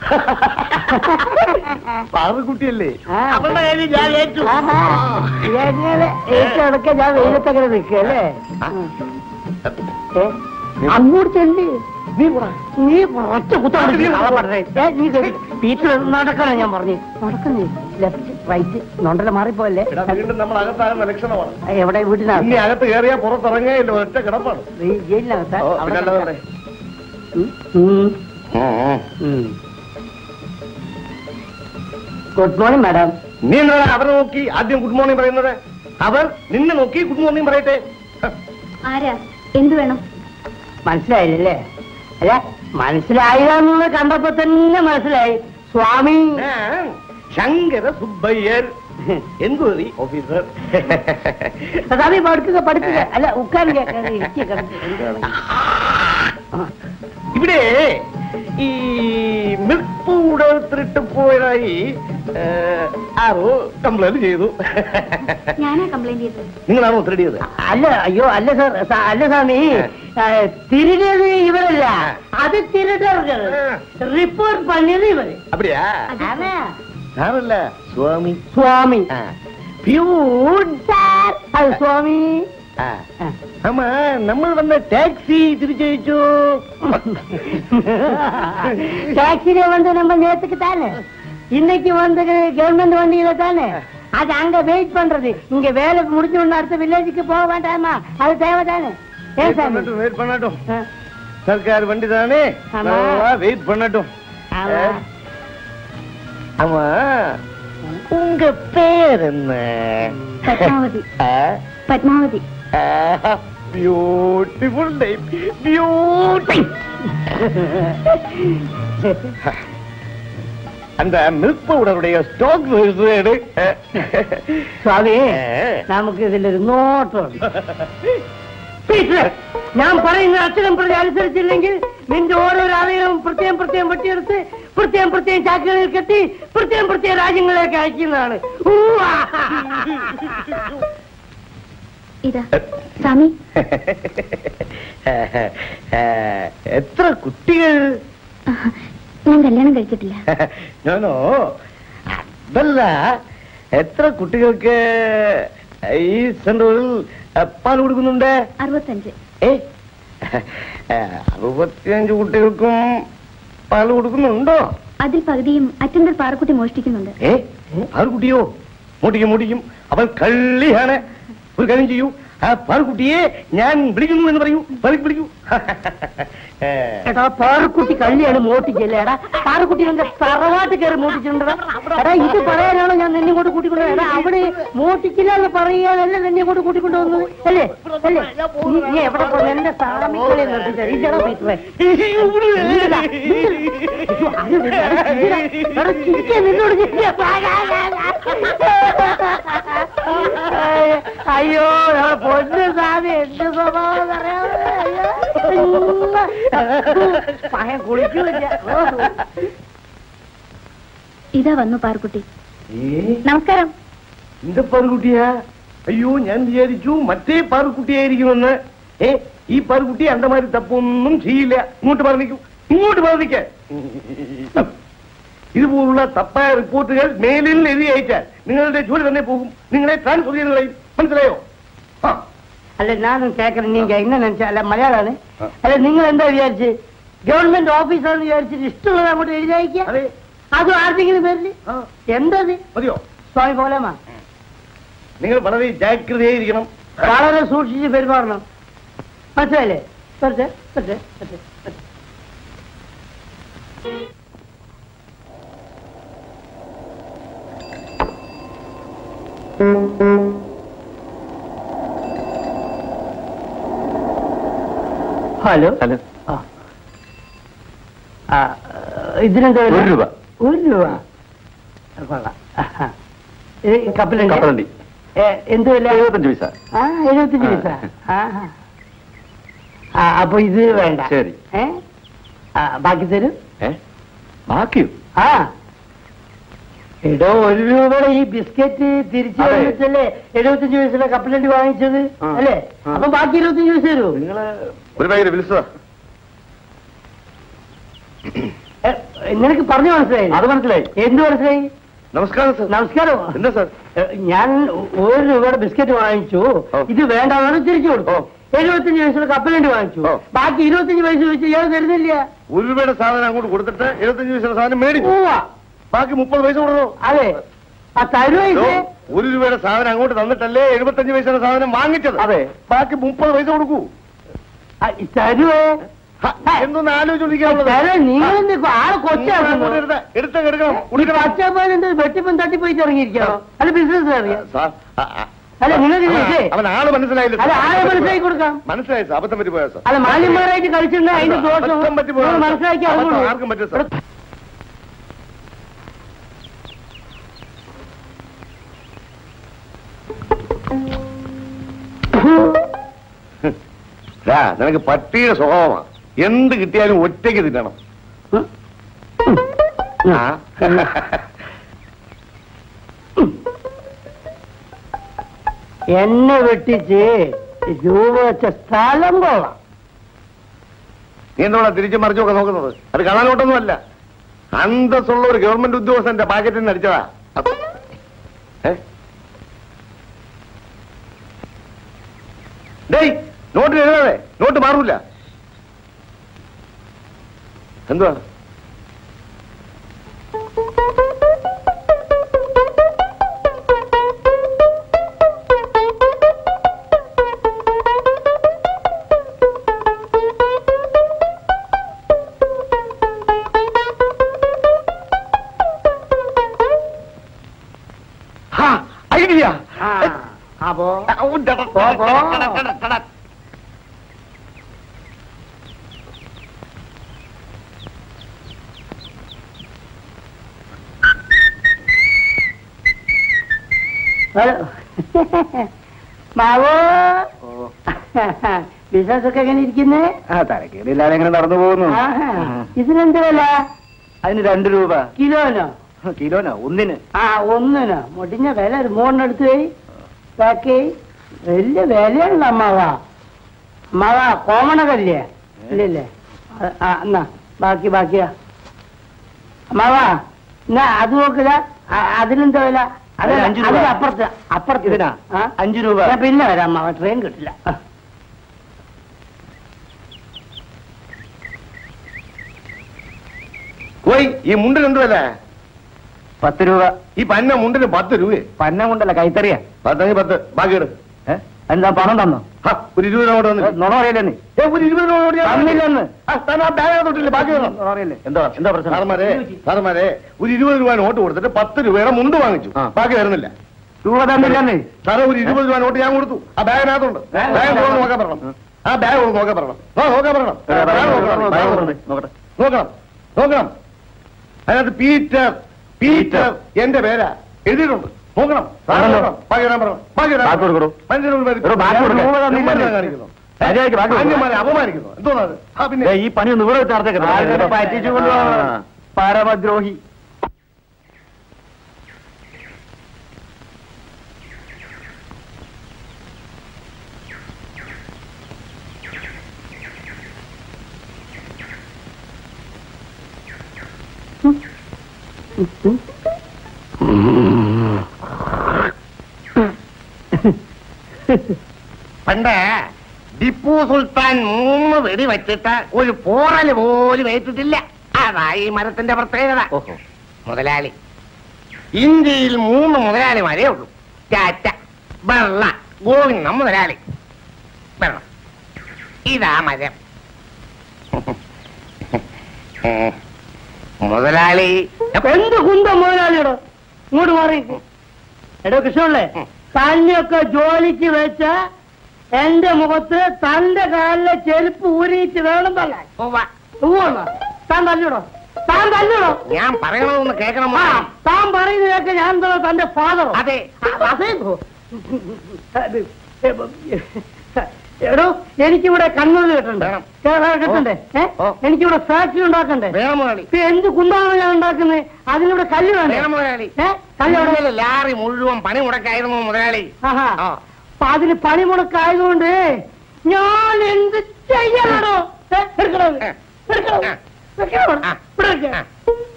പാറുകുട്ടിയല്ലേ ആ. അവളുടെ കാര്യം ഞാൻ ഏറ്റു ആഹാ. എങ്ങനെ ഏറ്റെടുക്കാൻ ഞാൻ വെയിലത്തങ്ങനെ നിൽക്കല്ലേ അങ്ങോട്ട് ചെല്ലി നീ പറ നീ ഒറ്റ കുത്താണ് നീ കേറി. വീട്ടിൽ നടക്കണം ഞാൻ പറഞ്ഞു നടക്കുന്നേ ലെഫ്റ്റ് റൈറ്റ് നൊണ്ടല മാറിപ്പോയല്ലേ എടാ വീണ്ടും നമ്മൾ അകത്താകുന്ന ലക്ഷണമാണ് എവിടെ വീട്ടിനകത്ത് ഇനി അകത്ത് കയറിയാ പുറത്തിറങ്ങായില്ല ഒറ്റ കിടപ്പാണ് ഈ ജയിലിനകത്ത് ഓ, അവിടെ പിന്നെ അല്ലാതെ ഉം. ഉം. ഉം. ഗുഡ് മോർണിംഗ് മാഡം നീ എന്താ അവരെ നോക്കി ആദ്യം ഗുഡ് മോർണിംഗ് പറയുന്നത് അവർ നിന്നെ നോക്കി ഗുഡ് മോർണിംഗ് പറയട്ടെ ആരാ എന്തു വേണം മനസ്സിലായില്ലേ അല്ല മനസ്സിലായില്ല കണ്ടപ്പോ തന്നെ മനസ്സിലായി സ്വാമി ഞാൻ ശങ്കര സുബ്ബയ്യർ എൻക്വയറി ഓഫീസർ സ്വാമി പഠിക്കുക പഠിക്കുക അല്ല ഉட்காருங்க ഇരിക്കുക, കിടക്ക്. ഇവിടെ ഈ മിൽക്ക് പൗഡർ തിരിട്ട് പോയതായി ഏ, ആരോ കംപ്ലൈന്റ് ചെയ്തു ഞാനാ കംപ്ലൈന്റ് ചെയ്തത് നിങ്ങളാണോ ഉത്തരടിയത് അല്ല അയ്യോ അല്ല സാർ സ- അല്ല സ്വാമി തിരിഞ്ഞത് ഇവരല്ല അത് തിരുടர்கள் റിപ്പോർട്ട് പണിയത് ഇവര് அப்படியா ആണാ? ഞാനല്ല സ്വാമി സ്വാമി ആ. പ്യൂൺ സാർ അത് സ്വാമി ആ. ആ. ஆமா நம்ம வந்த டாக்ஸி திருச்செய்ச்சோ டாக்ஸில வந்து நம்ம நேத்துக்கு தானே இன்னைக்கு வந்து கவர்மெண்ட் வண்டியில தானே அது அங்க வெயிட் பண்றது இங்க வேலை முடிஞ்ச உடனே அடுத்த வில்லேஜுக்கு போக வேண்டாமா அது தேவை தானே ஏன் சாமி பண்ணட்டும் வெயிட் பண்ணட்டும் ஆ, சர்க்கார் வண்டி தானே ஆமா. வெயிட் பண்ணட்டும் ஆமா. ஆமா உங்க பேர் என்ன Padmavathi Padmavathi beautiful time beauty அந்த மில்க் பவுடருடைய ஸ்டாக் எடு സ്വാമി ഏ. നമുക്ക് ഇതിലൊരു നോട്ടമുണ്ട് പീറ്റർ, ഞാൻ പറയുന്ന അക്ഷരം പ്രതി അനുസരിച്ചില്ലെങ്കിൽ നിന്റെ ഓരോരോ അവയവം പ്രത്യേകം പ്രത്യേകം വെട്ടിയെടുത്ത് പ്രത്യേകം പ്രത്യേകം ചാക്കുകളിൽ കെട്ടി പ്രത്യേകം പ്രത്യേകം രാജ്യങ്ങളിലേക്ക് അയക്കുന്നതാണ് ഊവാ. ഇതാ സ്വാമി എത്ര കുട്ടികൾ ഞാൻ കല്യാണം കഴിച്ചിട്ടില്ല ഞാനോ അതല്ല എത്ര കുട്ടികൾക്ക് ഈ സെന്ററിൽ പാൽ കൊടുക്കുന്നുണ്ട് അറുപത്തഞ്ച് ഏ അറുപത്തിയഞ്ച് കുട്ടികൾക്കും പാൽ കൊടുക്കുന്നുണ്ടോ അതിൽ പകുതിയും അറ്റൻഡർ പാറക്കുട്ടി മോഷ്ടിക്കുന്നുണ്ട് ഏ പാൽക്കുട്ടിയോ മോട്ടിക്കും മോട്ടിക്കും അവൻ കള്ളിയാണ് ഒരു കാര്യം ചെയ്യൂ ആ പാൽക്കുട്ടിയെ ഞാൻ വിളിക്കുന്നു എന്ന് പറയൂ പറ- വിളിക്കൂ ഏ, എടാ പാറക്കുട്ടി കള്ളിയാണ് മോട്ടിക്കല്ലേ എടാ പാറക്കുട്ടി എന്റെ തറവാട്ട് കയറി മോട്ടിച്ചിട്ടുണ്ടോ എടാ ഇത് പറയാനാണോ ഞാൻ നിന്നെ കൊണ്ട് കൂട്ടിക്കൊണ്ടു എടാ അവിടെ മോട്ടിക്കില്ല എന്ന് പറയാനല്ല നിന്നെ കൊണ്ട് കൂട്ടിക്കൊണ്ടു വന്നത് അല്ലേ അല്ലേ നീ- നീ എവിടെ പോയി എന്റെ സാമിക്കളെ നിർത്തിച്ചാ ഇതടാ പീറ്ററെ ഇല്ലടാ, ഇല്ല. അയ്യോ, അത് ഇല്ല, എടാ, ചിരിടാ. എടാ, ചിരിക്കാ, നിന്നോട് ചിരിക്കാ. അയ്യോ എടാ, പൊന്നു സാമി എന്ത് സ്വഭാവം അറിയാമോ അയ്യോ പഹൻ കുളിക്കൂല ഇതാ വന്നു പാറക്കുട്ടി ഏ, നമസ്കാരം இந்த പാറുകുട്ടിയാ അയ്യോ ഞാൻ വിചാരിച്ചു മറ്റേ പാറുക്കുട്ടിയായിരിക്കുമെന്ന് ഏ ഈ പാറുക്കുട്ടി അണ്ട മാതിരി തപ്പൊന്നും ചെയ്യില്ല ഇങ്ങോട്ട് പറഞ്ഞിക്കൂ ഇങ്ങോട്ട് പറഞ്ഞിക്ക ഇതുപോലുള്ള തപ്പായ റിപ്പോർട്ടുകൾ മേലിൽ എഴുതി അയച്ചാൽ നിങ്ങളുടെ ജോലി തന്നെ പോകും നിങ്ങളെ ട്രാൻസ്ഫർ ചെയ്ത് കളയും മനസ്സിലായോ ആ അല്ല ഞാനും കേക്കണം നീങ്ക എന്നെ നിனைச்சா അല്ല മലയാളാണ് അല്ല നിങ്ങൾ എന്താ വിചാരിച്ച് ഗവൺമെന്റ് ഓഫീസാണെന്ന് വിചാരിച്ചിട്ട് ഇഷ്ടമുള്ളത് അങ്ങോട്ട് എഴുതി അയക്കുക അതെ അതും ആരുടെങ്കിലും പേരില് ആ, എന്തത് മതിയോ സ്വാമി പോലമാ നിങ്ങൾ വളരെ ജാഗ്രതയായിരിക്കണം വളരെ സൂക്ഷിച്ച് പെരുമാറണം മനസ്സിലായില്ലേ കുറച്ച് കുറച്ച് കുറച്ച് കുറച്ച്. ഹലോ ഹലോ ആ. ആ, ഇതിനെന്താ വില? ഒരു രൂപ. ഒരു രൂപ ആ, കൊള്ളാം ആഹാ. ഇത് കപ്പലുണ്ട് കപ്പലണ്ടി ഏ, എന്ത് വില എഴുപത്തഞ്ച് പൈസ ആ എഴുപത്തഞ്ച് ആ. പൈസ ആഹാ. ആ അപ്പൊ ഇത് വേണ്ട ശരി. ഏ ആ, ബാക്കി തരും ഏ ബാക്കിയോ ആ എടോ ഒരു രൂപയുടെ ഈ ബിസ്ക്കറ്റ് തിരിച്ചു അതെ. വന്നിട്ടല്ലേ എഴുപത്തഞ്ച് പൈസയുടെ കപ്പലണ്ടി വാങ്ങിച്ചത് ആ. അല്ലേ ആ. അപ്പൊ ബാക്കി ഇരുപത്തഞ്ച് പൈസ തരൂ നിങ്ങള് ഒരു പാക്കറ്റ് വിളിച്ചതാ നിനക്ക് പറഞ്ഞു മനസ്സിലായി അത് മനസ്സിലായി എന്ത് മനസ്സിലായി നമസ്കാരം സർ നമസ്കാരം എന്താ സർ ഏ, ഞാൻ ഒരു രൂപയുടെ ബിസ്ക്കറ്റ് വാങ്ങിച്ചു ഓ. ഇത് വേണ്ടാന്ന് തിരിച്ചു കൊടുത്തു ഓ. എഴുപത്തഞ്ച് പൈസയുടെ കപ്പലണ്ടി വാങ്ങിച്ചു ഓ. ബാക്കി ഇരുപത്തഞ്ച് പൈസ വെച്ച് ഇയാൾ തരുന്നില്ല ഒരു രൂപയുടെ സാധനം അങ്ങോട്ട് കൊടുത്തിട്ട് എഴുപത്തഞ്ച് പൈസയുടെ സാധനം മേടിക്കും പോവാ ബാക്കി മുപ്പത് പൈസ കൊടുക്കണോ അതെ ആ തരുവൈസ ഒരു രൂപയുടെ സാധനം അങ്ങോട്ട് തന്നിട്ടല്ലേ എഴുപത്തഞ്ച് പൈസയുടെ സാധനം വാങ്ങിച്ചത് അതെ. ബാക്കി മുപ്പത് പൈസ കൊടുക്കൂ തരുവേ ഹ, എന്തോന്ന് ആലോചിച്ചോണ്ടിരിക്കാനുള്ളത് തരുവേ നിങ്ങൾ ആള് കൊച്ചാണ് എടുത്ത എടുക്കണം കുടിക്കണം പച്ചപ്പാലെന്ത് വെട്ടിപ്പം തട്ടിപ്പോയി ഇറങ്ങിയിരിക്കണോ അല്ല ബിസിനസ് അറിയാം സാർ, ആ, ആ. അല്ല നിങ്ങൾക്ക് അവൻ- ഇതേ അവൻ ആള് മനസ്സിലായില്ല അല്ല സാർ. ആളെ മനസ്സിലാക്കി കൊടുക്കാം മനസ്സിലായി സാർ അബദ്ധം പറ്റി പോയാ സാർ അല്ല മാന്യന്മാരായിട്ട് കളിച്ചിട്ടുണ്ട് അതിന്റെ ദോഷം അബദ്ധം പറ്റി പോയാ നിങ്ങൾ സാർ. മനസ്സിലാക്കി അബദ്ധം അറിഞ്ഞോളൂ. ആർക്കും പറ്റും സാർ ദാ, നിനക്ക് പട്ടിയുടെ സ്വഭാവമാണ് എന്ത് കിട്ടിയാലും ഒറ്റയ്ക്ക് തിന്നണം ആ. എന്നെ വെട്ടിച്ച് രൂപ വെച്ച സ്ഥലം കൊള്ളാം നീ എന്തുകൊണ്ടാ തിരിച്ചു മറിച്ചൊക്കെ നോക്കുന്നത് അത് കാണാനോട്ടൊന്നുമല്ല അന്തസ്സുള്ള ഒരു ഗവൺമെന്റ് ഉദ്യോഗസ്ഥന്റെ പാക്കറ്റിൽ നിന്ന് അടിച്ചതാ അപ്പ- ഏ? ഡേയ് നോട്ട് എഴുതാതെ നോട്ട് മാറൂല എന്തുവാ ഹാ, ഐഡിയ അപ്പോ ഔ, ഡട, പോ, പോ. ഡട, ഡട, ഡട. മാവോ ബിസിനസ് ഒക്കെ എങ്ങനെ ഇരിക്കുന്നേ ആ തരക്കേടില്ലാതെ എങ്ങനെ നടന്നു പോകുന്നു ആഹാ. ഇതിനെന്ത് വില അതിന് രണ്ട് രൂപ കിലോനോ കിലോനോ ഒന്നിന് ആ ഒന്നിനോ മുടിഞ്ഞ വില ഒരു മൂന്നെടുത്ത് പോയി ബാക്കി വലിയ വിലയുള്ള അമ്മാവ അമ്മാവ കോമണകല്ലേ ഇല്ലല്ലേ ആ, ആ എന്നാ ബാക്കി ബാക്കിയാ അമ്മാവ എന്നാ അത് നോക്കുക അതിനെന്താ വില അത് അതിന് അഞ്ച് രൂപ. അതിന് അപ്പുറത്ത് അപ്പുറത്ത് ഇതിനാ? ആ? അഞ്ച് രൂപ. ഞാൻ പിന്നെ വരാം അമ്മാവ ട്രെയിൻ കിട്ടില്ല ആ. പോയി ഈ മുണ്ടിന് എന്ത് വില പത്ത് രൂപ ഈ പന്ന മുണ്ടിന് പത്ത് രൂപയെ പന്നം കൊണ്ടല്ല കൈത്തറിയ പത്തെങ്കിൽ പത്ത് ബാക്കി എടു എന്താ പണം തന്നോ ഹ, ഒരു ഇരുപത് രൂപ കൊണ്ട് വന്നില്ല. നുണ പറയല്ലേ നീ ഏ, ഒരു ഇരുപത് രൂപ കൊണ്ട് ഞാൻ തന്നില്ലെന്ന്. ആ, താൻ ആ ബാഗ് തൊട്ടില്ല ബാക്കി തരണം നുണ പറയല്ലേ എന്താ എന്താ പ്രശ്നം സാറന്മാരെ സാറന്മാരെ ഒരു ഇരുപത് രൂപ നോട്ട് കൊടുത്തിട്ട് പത്ത് രൂപയുടെ മുണ്ട് വാങ്ങിച്ചു ആ. ബാക്കി വരുന്നില്ല രൂപ തന്നില്ലെന്ന് സാറേ ഒരു ഇരുപത് രൂപ നോട്ട് ഞാൻ കൊടുത്തു ആ ബാഗിനകത്തുണ്ട് ബാഗ് ബാഗ് ഒന്ന് നോക്കാൻ പറയണം ആ ബാഗ് ഒന്ന് നോക്കാൻ പറയണം ആ നോക്കാൻ പറയണം ആ, ബാഗ് നോക്കണം. ബാഗ് നോക്കണം. നോക്കട്ടെ നോക്കണം നോക്കണം അതിനകത്ത് പീറ്റർ പീറ്റർ എന്റെ പേരാ എഴുതിയിട്ടുണ്ട് നോക്കണം സാറ് ആണല്ലോ. നോക്കണം. ബാക്കി വരാൻ പറയണം ബാക്കി വരാൻ ബാക്കി കൊടുക്കൂ. മനുഷ്യന് മുമ്പിൽ എടോ, ബാക്കി കൊടുക്ക്. രൂപ തന്നില്ലെന്ന് കാണിക്കുന്നു മര്യാദയ്ക്ക് ബാക്കി കൊടുക്ക്. അന്യന്മാരെ അപമാനിക്കുന്നു എന്തോന്നത് ആ പിന്നെ ദേ, ഈ പണി ഒന്ന് ഇവിടെ വെച്ച് നടത്തേക്കട്ടെ. ആൾക്കാരെ പറ്റിച്ചു കൊണ്ടുപോകണം. ആ, പരമദ്രോഹി പണ്ട് ടിപ്പു സുൽത്താൻ മൂന്ന് വെടി വെച്ചിട്ട് ഒരു പോറല് പോലും ഏറ്റിട്ടില്ല അതായി ഈ മരത്തിന്റെ പ്രത്യേകത ഓഹോ മുതലാളി ഇന്ത്യയിൽ മൂന്ന് മുതലാളിമാരേ ഉള്ളൂ ടാറ്റ ബർള ഗോവിന്ദ മുതലാളി ബർള ഇതാ മരം മുതലാളി എന്ത് കുന്തം മുതലാളിയോടോ ഇങ്ങോട്ട് മാറി എടോ കൃഷ്ണല്ലേ തന്നെയൊക്കെ ജോലിക്ക് വെച്ച എന്റെ മുഖത്ത് തന്റെ കാലിലെ ചെരുപ്പ് ഊരിയിട്ട് വേണം തള്ളാൻ ഉവ്വ. പോവണോ താൻ തല്ലൂടോ താൻ തല്ലൂടോ ഞാൻ പറയണതൊന്ന് കേൾക്കണം ആ മുതലാളി. താൻ പറയുന്നതൊക്കെ ഞാൻ എന്താ തന്റെ ഫാദറോ അതെ അതേ എടോ എനിക്കിവിടെ കണ്ണൂർ കിട്ടണ്ടേ വേണം. കിട്ടണ്ടേ ഏ ഓ. എനിക്കിവിടെ ഫാക്ടറി ഉണ്ടാക്കണ്ടേ വേണം മുതലാളി ഇപ്പൊ എന്ത് കുന്താണ് ഞാൻ ഉണ്ടാക്കുന്നത് അതിനിവിടെ കല്ല് വേണ്ടേ വേണം മുതലാളി ഏ കല്ല് എവിടെ? ഇന്നലെ ലാറി മുഴുവൻ പണി മുടക്കായിരുന്നു മുതലാളി ആഹാ ആ. അപ്പൊ അതിന് പണിമുടക്കായതുകൊണ്ട് ഞാൻ എന്ത് ചെയ്യണോ എടുക്കണോ ആ. എടുക്കണോ ആ. വെക്കണോ ആ. ഇവിടെ വെക്ക്. ആ.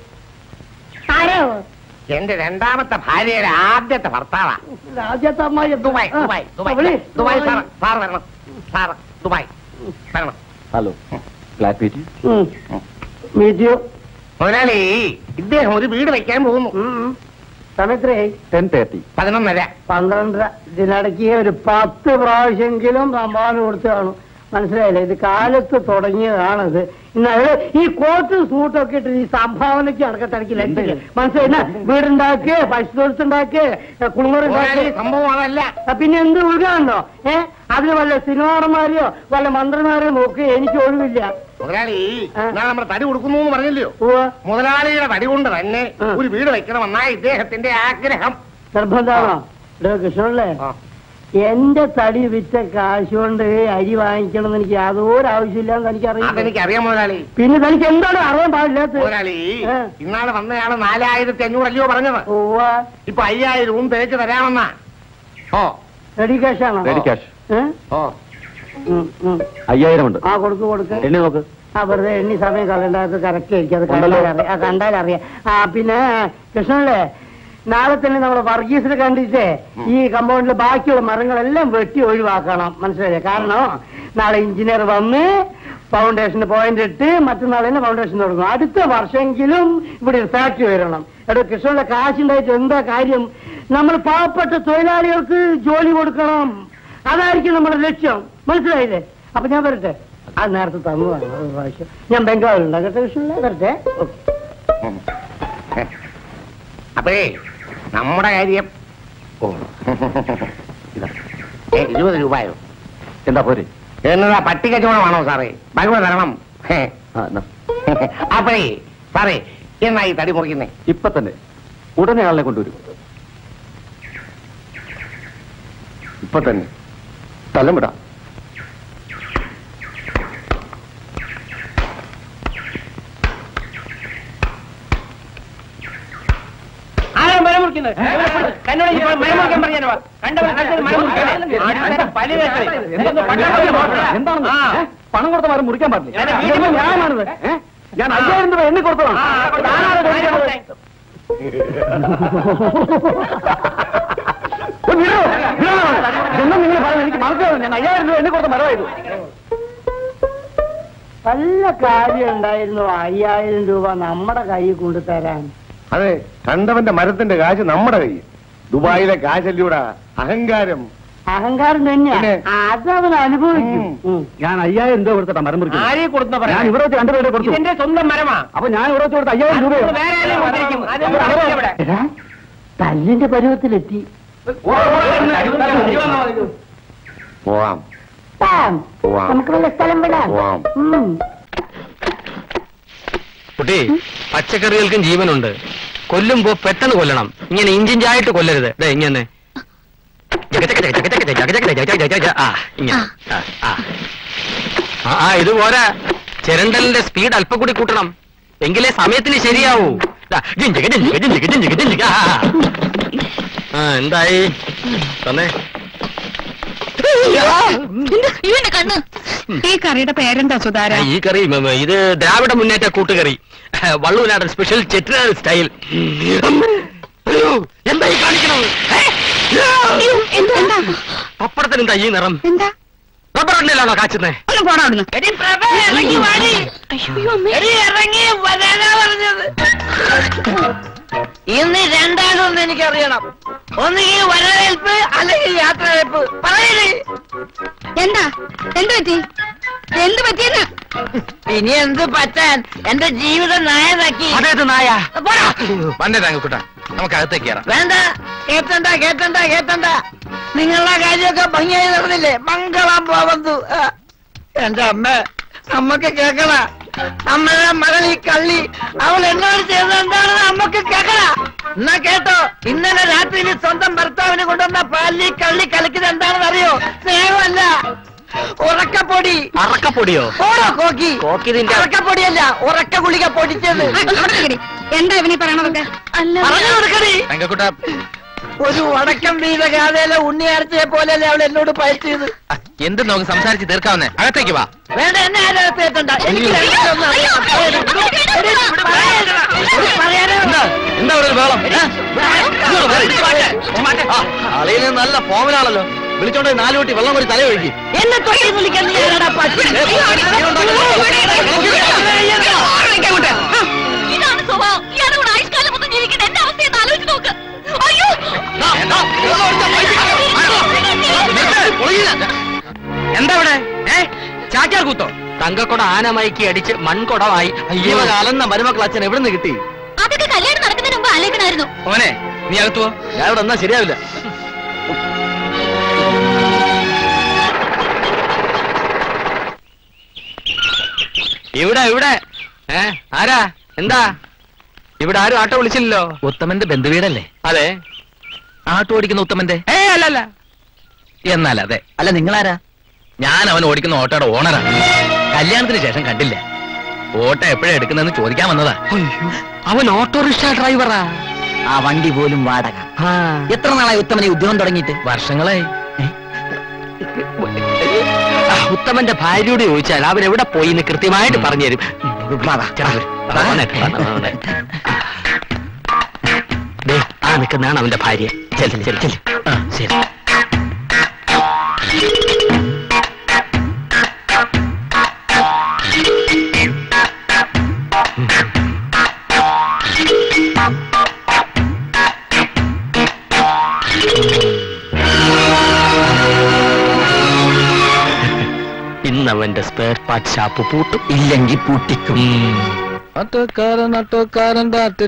എന്റെ രണ്ടാമത്തെ ഭാര്യയുടെ ആദ്യത്തെ ഭർത്താവാ ആദ്യത്തെ അമ്മായി Dubai Dubai Dubai Dubai sir sir വരണം സാർ ദുബായ് വരണം hello flat Pete meet you മുതലാളി ഇദ്ദേഹം ഒരു വീട് വെക്കാൻ പോകുന്നു സമയത്രേ ടെൻ തേർട്ടി പതിനൊന്നര പന്ത്രണ്ടര ഇതിനിടയ്ക്ക് ഒരു പത്ത് പ്രാവശ്യമെങ്കിലും സംഭാവന കൊടുത്തു കാണും മനസ്സിലായില്ലേ ഇത് കാലത്ത് തുടങ്ങിയതാണിത് ഇന്നത് ഈ കോട്ടും സൂട്ടും ഒക്കെ ഇട്ട് ഈ സംഭാവനയ്ക്ക് അടക്കത്തടക്കി ലഭിക്കില്ല മനസ്സിലായില്ല വീടുണ്ടാക്കി പശു തൊഴുത്തുണ്ടാക്കി മുതലാളി കുളിമുറുണ്ടാക്കി സംഭവം അതല്ല പിന്നെ എന്ത് ഉൾക്കാണോ ഏ അതിന് വല്ല സിനിമാടന്മാരെയോ വല്ല മന്ത്രിമാരെയോ നോക്കി എനിക്ക് ഒഴിവില്ല മുതലാളി ആ. ഞാൻ നമ്മുടെ തടി കൊടുക്കുന്നു എന്ന് പറഞ്ഞില്ലയോ ഉവ്വ്. മുതലാളിയുടെ തടി കൊണ്ട് തന്നെ ആ. ഒരു വീട് വെക്കണമെന്നാ ഇദ്ദേഹത്തിന്റെ ആഗ്രഹം നിർബന്ധമാണോ ഇടോ കൃഷ്ണല്ലേ ആ. എന്റെ തടി വിറ്റ കാശ് കൊണ്ട് അരി വാങ്ങിക്കണം എന്ന് എനിക്ക് യാതൊരു ആവശ്യമില്ലാന്ന് എനിക്കറിയാം അതെനിക്ക് അറിയാം മുതലാളി പിന്നെ തനിക്ക് എന്താണ് അറിയാൻ പാടില്ലാത്ത മുതലാളി ആ. ഇന്നാള് വന്നയാള് നാലായിരത്തി അഞ്ഞൂറല്ലയോ പറഞ്ഞത് ഓവ ഇപ്പൊ അയ്യായിരവും തേച്ച് തരാമെന്നാ ഓ റെഡി ക്യാഷ് ആണോ റെഡി ക്യാഷ് ഏ? ഓ ഉം, ഉം. അയ്യായിരം ഉണ്ട് ആ കൊടുക്ക് കൊടുക്ക് എണ്ണി നോക്ക് ആ വെറുതെ എണ്ണി സമയം കളണ്ടാത്ത കറക്റ്റ് ആയിരിക്കും അത് ഉണ്ടല്ലോ. കണ്ടാലറിയാം ആ കണ്ടാലറിയാം ആ പിന്നെ കൃഷ്ണല്ലേ നാളെ തന്നെ നമ്മൾ വർഗീസിനെ കണ്ടിട്ട് ഈ കമ്പൗണ്ടിലെ ബാക്കിയുള്ള മരങ്ങളെല്ലാം വെട്ടി ഒഴിവാക്കണം മനസ്സിലായില്ലേ കാരണം നാളെ എഞ്ചിനീയർ വന്ന് ഫൗണ്ടേഷന് പോയിന്റ് ഇട്ട് മറ്റന്നാൾ തന്നെ ഫൗണ്ടേഷൻ തുടങ്ങും അടുത്ത വർഷമെങ്കിലും ഇവിടെ ഒരു ഫാക്ടറി വരണം എടോ കൃഷ്ണന്റെ കാശുണ്ടായിട്ട് എന്താ കാര്യം നമ്മൾ പാവപ്പെട്ട തൊഴിലാളികൾക്ക് ജോലി കൊടുക്കണം അതായിരിക്കും നമ്മുടെ ലക്ഷ്യം മനസ്സിലായില്ലേ അപ്പൊ ഞാൻ വരട്ടെ അത് നേരത്തെ തന്നതാണ് ഒരു പ്രാവശ്യം ഞാൻ ബംഗാളിലുണ്ട് കേട്ടോ കൃഷ്ണല്ലേ വരട്ടെ ഓക്കെ അപ്പഴേ നമ്മുടെ കാര്യം ഓ ഇതാ. ഏ, ഇരുപത് രൂപയോ എന്താ പോരെ എന്നതാ പട്ടി കച്ചവടമാണോ സാറേ ഭഗവത് തരണം ഹേ. ആ എന്നാ അപ്പഴേ സാറേ എന്നാ ഈ തടി മുറിക്കുന്നേ ഇപ്പൊ തന്നെ ഉടനെ ആളിനെ കൊണ്ടുവരും ഇപ്പൊ തന്നെ സ്ഥലം വിടാം ആരാ മരം മുറിക്കുന്നത് തന്നോട് ഈ മരം മുറിക്കാൻ പറഞ്ഞാലോ കണ്ടവൻ കണ്ടത് മരം മുറിക്കാനേ. പലി വേഷമേ. ഇതൊന്ന് പട്ടാളത്തിൽ പോകണം. എന്താണ് ആ. പണം കൊടുത്ത മാറി മുറിക്കാൻ പാടില്ല ഞാൻ വീട്ടിൽ ഇതൊന്നും ന്യായമാണിത് ഏ? ഞാൻ അയ്യായിരം രൂപ എണ്ണി കൊടുത്തതാണ് ആ, താനാണ് ആരാ കൊടുത്തത്? കൊടുത്തത്? ഓ, വിടോ, വിടോ. ഇതൊന്നും നിങ്ങൾ പറഞ്ഞു എനിക്ക് മനസ്സിലാവും ഞാൻ അയ്യായിരം രൂപ എണ്ണി കൊടുത്ത മരമായിരുന്നു വല്ല കാര്യം ഉണ്ടായിരുന്നു അയ്യായിരം രൂപ നമ്മുടെ കയ്യിൽ കൊണ്ടുതരാൻ അതെ കണ്ടവന്റെ മരത്തിന്റെ കാശ് നമ്മുടെ കയ്യിൽ ദുബായിലെ കാശല്ലൂടാ അഹങ്കാരം അഹങ്കാരം തന്നെയാ പിന്നെ? അതവൻ അനുഭവിക്കും ഉം. ഉം. ഞാൻ അയ്യായിരം രൂപ കൊടുത്തിട്ടാ മരം മുറിക്കുന്നത് ആരെയും കൊടുത്തു ഞാൻ ഇവിടെ വെച്ച് രണ്ടു പേരെ കൊടുത്തു ഇതിന്റെ സ്വന്തം മരമാ അപ്പൊ ഞാൻ ഇവിടെ വെച്ച് കൊടുത്ത അയ്യായിരം രൂപയോ അത് വേറെ ആരെയും കൊടുത്തിരിക്കും. അതൊന്നും അറിയില്ല ഇവിടെ. എടാ, തല്ലിന്റെ പരുവത്തിലെത്തി പോവാം പാം. പോവാം. നമുക്ക് വല്ല സ്ഥലം വിടാം പോവാം. ഉം. കുട്ടി പച്ചക്കറികൾക്കും ജീവനുണ്ട് കൊല്ലുമ്പോ പെട്ടെന്ന് കൊല്ലണം ഇങ്ങനെ ഇഞ്ചിഞ്ചായിട്ട് കൊല്ലരുത് ദേ ഇങ്ങനെ ജക ജക ജക ജക ജക ജക ജക ജക ജക ജക. ആ ഇങ്ങനെ ആ, ആ. ആ, ആ ഇത് പോരാ ചിരണ്ടലിന്റെ സ്പീഡ് അല്പം കൂടി കൂട്ടണം എങ്കിലേ സമയത്തിന് ശരിയാവൂ ദാ, ജിഞ്ചിക, ജിഞ്ചിക, ജിഞ്ചിക, ജിഞ്ചിക, ജിഞ്ചിക. ആ, ആ. ആ എന്തായി തന്നെ ഇവന്റെ കണ്ണ് ഈ കറിയുടെ പേരെന്താ സുധാര ഈ കറി ഉം, ഉം, ഇത് ദ്രാവിഡ മുന്നേറ്റ കൂട്ടുകറി വള്ളൂനാടൻ സ്പെഷ്യൽ ചെറ്റിനാട് സ്റ്റൈൽ അയ്യോ എന്തായി കാണിക്കണത് ഏ? അയ്യോ, എന്താ എന്താ പപ്പടത്തിന് എന്താ ഈ നിറം എന്താ റബ്ബർ എണ്ണയിലാണോ കാച്ചുന്നേ ഒന്ന് പോടാ അവിടുന്ന് ഇന്ന് രണ്ടാമതൊന്ന് എനിക്കറിയണം ഒന്ന് ഈ വരവേൽപ്പ് അല്ലെങ്കിൽ യാത്രവേൽപ്പ് പറയണേ എന്താ എന്ത് പറ്റി എന്ത് പറ്റിയെന്ന് ഇനി എന്ത് പറ്റാൻ എന്റെ ജീവിതം നായനാക്കി അതേത് നായ പോടാ. വണ്ടേ താങ്കൂട്ട നമുക്ക് അകത്തേക്ക് കയറാം വേണ്ട കേട്ടണ്ട കേട്ടണ്ട കേട്ടണ്ട നിങ്ങളുടെ കാര്യമൊക്കെ ഭംഗിയായി നടന്നില്ലേ മംഗളം പോവന്തു ആ. എന്റെ അമ്മ അമ്മക്ക് കേക്കണ അമ്മയുടെ മകൾ ഈ കള്ളി അവൾ എന്നോട് ചെയ്തത് എന്താണെന്ന് അമ്മക്ക് കേക്കണ എന്നാ കേട്ടോ ഇന്നലെ രാത്രിയിൽ സ്വന്തം ഭർത്താവിന് കൊണ്ടുവന്ന പാലി കള്ളി കളിക്കുന്നത് എന്താണെന്ന് അറിയോ സ്നേഹമല്ല ഉറക്കപ്പൊടി അറക്കപ്പൊടിയോ ഓടോ കോക്കി കോക്കി നിന്റെ- ഉറക്കപ്പൊടിയല്ല ഉറക്ക ഗുളിക പൊടിച്ചത് ആ, അവിടെ നിൽക്കടി. എന്താ ഇവനീ പറയണതൊക്കെ പറഞ്ഞു കൊടുക്കണേ തങ്കക്കുട്ട ഒരു വടക്കം വീത ഗാഥയിലെ ഉണ്ണിയാർച്ചയെ പോലെയല്ലേ അവൾ എന്നോട് പയറ്റിയത് എന്ത് നമുക്ക് സംസാരിച്ച് തീർക്കാവുന്നേ അകത്തേക്ക് വാ വേണ്ട എന്നെ ആരകത്ത് എത്തണ്ട എനിക്ക് രണ്ടിലൊന്നും അറിയാം. അയ്യോ, അയ്യോ, എടി, ഇവിടെ പറയാനെടാ. എടി, പറയാനേ ഉള്ളൂ. എന്താ ഒരു ബഹളം അളിയിൽ നല്ല പോവനാണല്ലോ വിളിച്ചോണ്ട് നാലു കൂട്ടി വെള്ളം ഒരു തല ഒഴുകി എന്നെ തൊഴിൽ വിളിക്കാൻ നീ ആരാടാ പട്ടി? ഇതാണ് സ്വഭാവം ഇയാളുടെ കൂടെ ആയുഷ്കാലം മൊത്തം ജീവിക്കുന്ന എന്റെ അവസ്ഥ എന്ന് ആലോചിച്ച് നോക്ക് അയ്യോ എന്താ ഇവിടെ ഏ ചാക്യാർ കൂത്തോ തങ്കക്കുട ആനമയക്കി അടിച്ച് മൺകുടമായി അയ്യോ അലന്ന മരുമക്കൾ അച്ഛൻ എവിടെ നിന്ന് കിട്ടി അതൊക്കെ കല്യാണം നടക്കുന്നതിന് മുമ്പ് ആലോചിക്കണമായിരുന്നു ഓനെ നീ അകത്തുവോ ഞാൻ ഇവിടെ എന്നാ ശരിയാവില്ല ഇവിടെ ഇവിടെ ഏ ആരാ എന്താ ഇവിടെ ആരും ആട്ടോ വിളിച്ചില്ലല്ലോ ഉത്തമന്റെ ബന്ധുവീടല്ലേ അതെ ആട്ടോ ഓടിക്കുന്ന ഉത്തമന്റെ ഏ അല്ലല്ല എന്നാൽ അതെ അല്ല നിങ്ങളാരാ ഞാൻ അവൻ ഓടിക്കുന്ന ഓട്ടോയുടെ ഓണറാണ് കല്യാണത്തിന് ശേഷം കണ്ടില്ല ഓട്ടോ എപ്പോഴാ എടുക്കുന്നതെന്ന് ചോദിക്കാൻ വന്നതാ അവൻ ഓട്ടോറിക്ഷ ഡ്രൈവറാ ആ വണ്ടി പോലും വാടക ആ എത്ര നാളായി ഉത്തമനെ ഉദ്യോഗം തുടങ്ങിയിട്ട് വർഷങ്ങളായി ആ, ഉത്തമന്റെ ഭാര്യയോട് ചോദിച്ചാൽ അവൻ എവിടെ പോയി എന്ന് കൃത്യമായിട്ട് പറഞ്ഞു തരും ആ നിൽക്കുന്നതാണ് അവന്റെ ഭാര്യ ചെല്ലു ചെല്ലു ചെല്ലു ആ ശരി ഇന്ന് അവന്റെ സ്പെയർ പാർട്ട് ഷാപ്പ് പൂട്ടും ഇല്ലെങ്കിൽ പൂട്ടിക്കും ഓട്ടോക്കാരൻ ഓട്ടോക്കാരൻ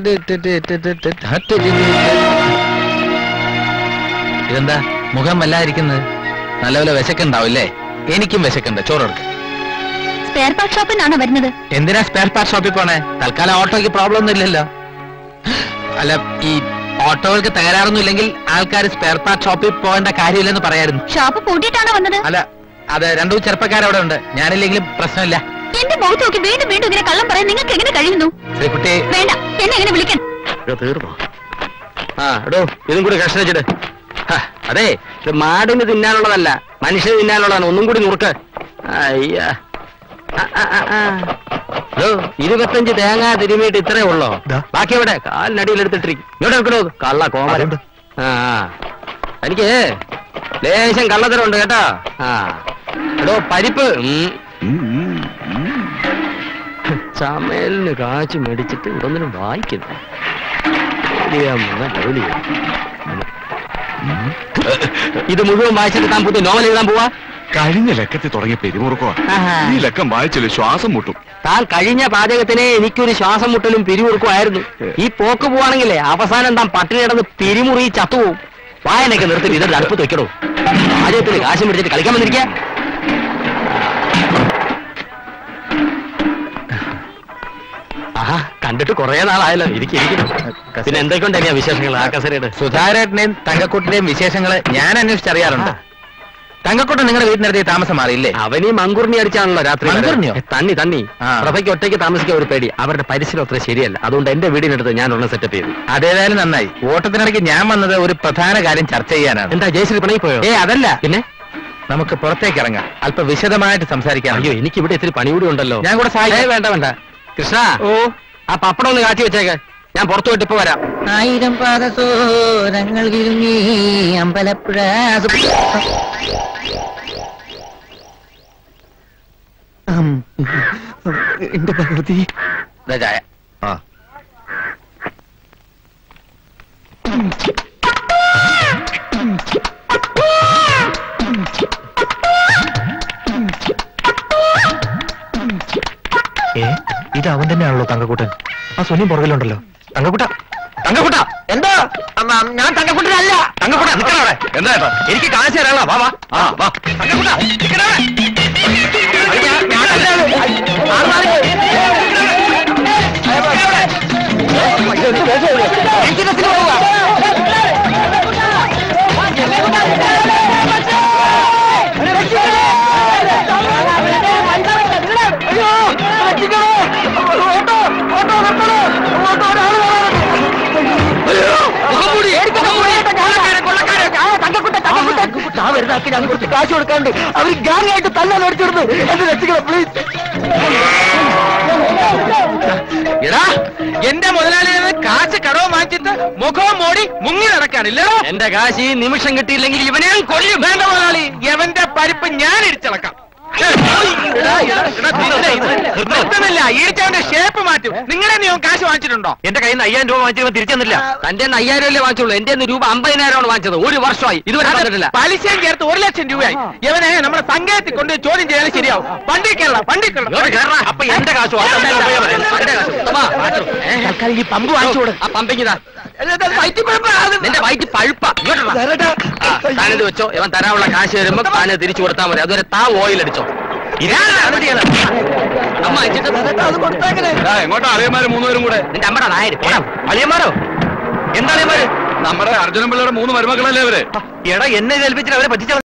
ഇതെന്താ മുഖം വല്ലാതിരിക്കുന്നത് നല്ലപോലെ വിശക്കുണ്ടാവില്ലേ എനിക്കും വിശക്കുണ്ട് ചോറെടുക്ക സ്പെയർ പാർട്ട് ഷോപ്പിൽ നിന്നാണോ വരുന്നത് എന്തിനാ സ്പെയർ പാർട്ട് ഷോപ്പിൽ പോണേ തൽക്കാലം ഓട്ടോയ്ക്ക് പ്രോബ്ലം ഒന്നും ഇല്ലല്ലോ അല്ല ഈ ഓട്ടോകൾക്ക് തകരാറൊന്നും ഇല്ലെങ്കിൽ ആൾക്കാർ സ്പെയർ പാർട്ട് ഷോപ്പിൽ പോകേണ്ട കാര്യമില്ലെന്ന് പറയായിരുന്നു ഷോപ്പ് പൂട്ടിയിട്ടാണോ വന്നത് അല്ല അത് രണ്ടു ചെറുപ്പക്കാരവിടെ ഉണ്ട് ഞാനില്ലെങ്കിലും പ്രശ്നമില്ല എന്റെ മുഖത്ത് നോക്കി വീണ്ടും വീണ്ടും ഇങ്ങനെ കള്ളം പറയാൻ നിങ്ങൾക്ക് എങ്ങനെ കഴിയുന്നു ശ്രീകുട്ടി വേണ്ട എന്നെ എങ്ങനെ വിളിക്കാൻ എടോ, തീർന്നോ ആ എടോ ഇതും കൂടി കഷ്ണം വെച്ചിട്ട് ഹ, അതെ ഇത് മാടിന് തിന്നാനുള്ളതല്ല മനുഷ്യന് തിന്നാനുള്ളതാണ് ഒന്നും കൂടി നുറുക്ക് അയ്യ ആ, ആ, ആ, ആ. എടോ, ഇരുപത്തഞ്ച് തേങ്ങ തിരുമിയിട്ട് ഇത്രേ ഉള്ളോ ബാക്കി എവിടെ കാലിനടിയിലെടുത്തിട്ടിരിക്കും ഇങ്ങോട്ട് എടുക്കണോ കള്ള കോമരം ആ ആ. എനിക്ക് ലേശം കള്ളത്തരമുണ്ട് കേട്ടോ ആ എടോ പരിപ്പ് ഉം. ചമയലിന് കാച്ചു മേടിച്ചിട്ട് ഇതൊന്നിനും വായിക്കുന്നു ജോലി ഇത് മുഴുവൻ വായിച്ചിട്ട് താൻ പുതിയ നോവൽ എഴുതാൻ പോവാ കഴിഞ്ഞ ലക്കത്തിൽ തുടങ്ങിയ പെരുമുറുക്കോ ആഹാ. ഈ ലക്കം വായിച്ചില്ല ശ്വാസം മുട്ടും താൻ കഴിഞ്ഞ പാചകത്തിനെ എനിക്കൊരു ശ്വാസം മുട്ടലും പിരിമുറുക്കുമായിരുന്നു ഈ പോക്ക് പോവാണെങ്കിലേ അവസാനം താൻ പട്ടിണി കിടന്ന് പിരിമുറി ചത്തുപോകും വായനൊക്കെ നിർത്തി ഇതൊരു അടുപ്പ് വെക്കണോ പാചകത്തിന് കാശ് മേടിച്ചിട്ട് കളിക്കാൻ വന്നിരിക്കുക ആഹാ കണ്ടിട്ട് കുറെ നാളായല്ലോ ഇരിക്കും പിന്നെ എന്തൊക്കെയുണ്ട് തന്നെയാ വിശേഷങ്ങൾ ആ കസരയുടെ സുധാരേട്ടനെയും തങ്കക്കുട്ടിന്റെയും വിശേഷങ്ങള് ഞാൻ അന്വേഷിച്ചറിയാറുണ്ട് തങ്കക്കുട്ടൻ നിങ്ങളുടെ വീട്ടിനടുത്ത് താമസം മാറിയില്ലേ അവനീ മങ്കുറിനി അടിച്ചാണല്ലോ രാത്രി വരെ. മങ്കുറിനിയോ? ഏ, തന്നി തന്നി ആ. പ്രഭയ്ക്ക് ഒറ്റയ്ക്ക് താമസിക്കാൻ ഒരു പേടി അവരുടെ പരിസരം അത്ര ശരിയല്ല അതുകൊണ്ട് എന്റെ വീടിനടുത്ത് ഞാൻ ഒന്ന് സെറ്റപ്പ് ചെയ്തു അതേതായാലും നന്നായി ഓട്ടത്തിനിടയ്ക്ക് ഞാൻ വന്നത് ഒരു പ്രധാന കാര്യം ചർച്ച ചെയ്യാനാണ് എന്താ ജയശ്രീ പണി പോയോ ഏ അതല്ല പിന്നെ നമുക്ക് പുറത്തേക്ക് ഇറങ്ങാം അല്പം വിശദമായിട്ട് സംസാരിക്കാം അയ്യോ എനിക്ക് ഇവിടെ ഇത്തിരി പണി കൂടി ഉണ്ടല്ലോ ഞാൻ കൂടെ സഹായിക്കാം. ഏ, വേണ്ട വേണ്ട കൃഷ്ണ ഓ ആ പപ്പടം ഒന്ന് കാച്ചി വെച്ചേക്ക് ഞാൻ പുറത്തു പോയിട്ട് ഇപ്പൊ വരാം ആയിരം പാദസോരങ്ങൾ കിരുങ്ങി അമ്പലപ്പുഴ എന്റെ ഭഗവതി ദാ ചായ ആ ഏ ഇത് അവൻ തന്നെയാണല്ലോ തങ്കക്കുട്ടൻ ആ സുനി പുറകിലുണ്ടല്ലോ തങ്കക്കുട്ട തങ്കക്കുട്ട എന്താ ഞാൻ തങ്കക്കുട്ടനല്ല തങ്കക്കുട്ട നിൽക്കണ അവിടെ എന്താ ഏട്ടാ എനിക്ക് കാണിച്ചു തരാനുള്ള വാ വാ ആ വാ തങ്കക്കുട്ട നിൽക്കണ അവിടെ. അത് ഞാൻ- ഞാനല്ല അത്. ആറ് മാറി പോയി. എനിക്ക് ബസ്സിന് പോവുക. മുഖംമൂടി, മുഖംമൂടി. കൊള്ളക്കാരൻ, കൊള്ളക്കാരൻ. ആ, തങ്കക്കുട്ടൻ, തങ്കക്കുട്ടൻ. ആ വരുന്നാക്കി ഞാൻ കുറച്ച് കാശ് കൊടുക്കാണ്ട് അവർ ഗാങ് ആയിട്ട് തന്നെ മേടിച്ചിടുന്നു എന്നെ രക്ഷിക്കണം പ്ലീസ് എടാ എന്റെ മുതലാളിയെ കാശ് കട കടവും വാങ്ങിച്ചിട്ട് മുഖവും മോടി മുങ്ങി നടക്കാണില്ലോ എന്റെ കാശ് ഈ നിമിഷം കിട്ടിയില്ലെങ്കിൽ ഇവനെ ഞാൻ കൊല്ലും വേണ്ട മുതലാളി എവന്റെ പരിപ്പ് ഞാൻ ഇടിച്ചിളക്കാം നിർത്തുന്നില്ല ഈടിച്ചവന്റെ ഷേപ്പ് മാറ്റും നിങ്ങളെ നീ കാശ് വാങ്ങിച്ചിട്ടുണ്ടോ എന്റെ കയ്യിൽ നിന്ന് അയ്യായിരം രൂപ വാങ്ങിച്ചവൻ തിരിച്ചെന്നില്ല തന്റെ അയ്യായിരം അല്ലേ വാങ്ങിച്ചുള്ളൂ എന്റെ രൂപ അമ്പതിനായിരമാണ് വാങ്ങിച്ചത് ഒരു വർഷമായി ഇതുവരെ തന്നിട്ടില്ല പലിശയും ചേർത്ത് ഒരു ലക്ഷം രൂപയായി ഇവനെ നമ്മുടെ സംഘത്തിൽ കൊണ്ട് ചോദ്യം ചെയ്യാൻ ശരിയാവും വണ്ടി കേരള വണ്ടി ഇങ്ങോട്ട് കേറടാ. അപ്പൊ എന്റെ കാശ് വാങ്ങാൻ എന്റെ കാശ്. അമ്മാ, മാറ്റു. ഏ? തൽക്കാലം ഈ പമ്പ് വാങ്ങിച്ചു കൊടു ആ പമ്പിങ്ങിതാ നിന്റെ വയറ്റ് പഴുപ്പ താനിത് വെച്ചോ ഇവൻ തരാനുള്ള കാശ് വരുമ്പോ താന് തിരിച്ചു കൊടുത്താൽ മതി അതുവരെ താ ഓയിൽ അടിച്ചോ ഇതാണ് നടപടി ചെയ്യണത്. അമ്മ അയച്ചിട്ട് എങ്ങോട്ടാ അളിയന്മാര് മൂന്നുപേരും കൂടെ നിന്റെ അമ്മയുടെ നായര് പോടാ. അളിയന്മാരോ എന്താ അളിയന്മാര് നമ്മുടെ അർജുനൻ പിള്ളയുടെ മൂന്ന് മരുമക്കളല്ലേ അവര് എടാ എന്നെ ഏൽപ്പിച്ചിട്ട് അവരെ പറ്റിച്ച